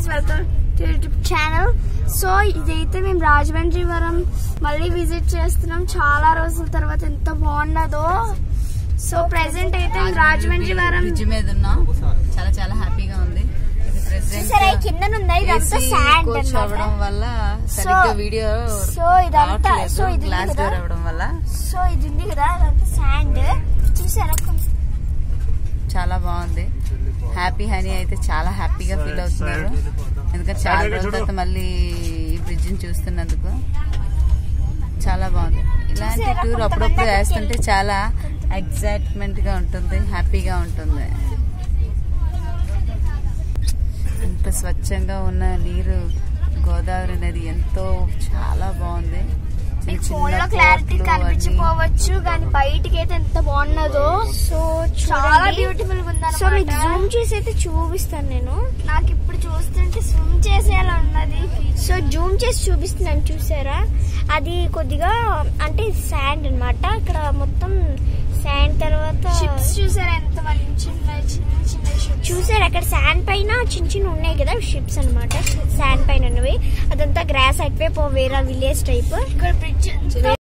Guys welcome to YouTube channel so ఇదైతే మేము రాజమండ్రివరం మళ్ళీ విజిట్ చేస్తున్నాం చాలా రోజుల తర్వాత ఎంత బాగున్నదో సో ప్రెసెంట్ అయితే మేము రాజమండ్రివరం బ్రిడ్జ్ మీద ఉన్నాం చాలా చాలా హ్యాపీగా ఉంది ఇది ప్రెసెంట్ సరే కింద ఉందా ఇదంతా శాండ్ కోచ్ అవ్వడం వల్ల సో- సరిగ్గా వీడియో సో ఇదంతా సో రావట్లేదు ఇది ఉంది గ్లాస్ కదా డోర్ అవ్వడం వల్ల సో ఇది ఉంది కదా ఇదంతా శాండ్ చూసారా చాలా బాగుంది హ్యాపీ హనీ అయితే చాలా హ్యాపీగా ఫీల్ అవుతున్నారు ఎందుకంటే చాలా రోజుల తర్వాత మళ్ళీ ఈ బ్రిడ్జ్ ని చూస్తున్నందుకు చాలా బాగుంది ఇలాంటి చూసారా? టూర్ కొంతమంది అప్పుడప్పుడు అక్కడికి వేస్తుంటే చాలా ఎగ్జైట్మెంట్ గా ఉంటుంది హ్యాపీగా ఉంటుంది ఎంత స్వచ్ఛంగా ఉన్న నీరు గోదావరి నది ఎంతో చాలా బాగుంది చిన్న మీకు చిన్న ఫోన్ లో క్లారిటీ పోర్ట్లు అన్నీ. కనిపించకపోవచ్చు కానీ బయటికి అయితే ఎంత బాగున్నదో సో చాలా బ్యూటిఫుల్ గా సో మీకు జూమ్ చేసి అయితే చూపిస్తాను నేను నాకు ఇప్పుడు చూస్తుంటే స్విమ్ చేసేలా ఉన్నది సో జూమ్ చేసి చూపిస్తున్నాను చూసారా అది కొద్దిగా అంటే శాండ్ అన్నమాట ఇక్కడ మొత్తం శాండ్ తర్వాత షిప్స్ చూసారా ఎంత మంది చిన్న చిన్న చిన్న షిప్స్ చూసారా అక్కడ శాండ్ పైన చిన్న చిన్న ఉన్నాయి కదా షిప్స్ అన్నమాట శాండ్ పైన ఉన్నవి అదంతా గ్రాస్ అటువైపు వేరే విలేజ్ టైప్ ఇక్కడ బ్రిడ్జ్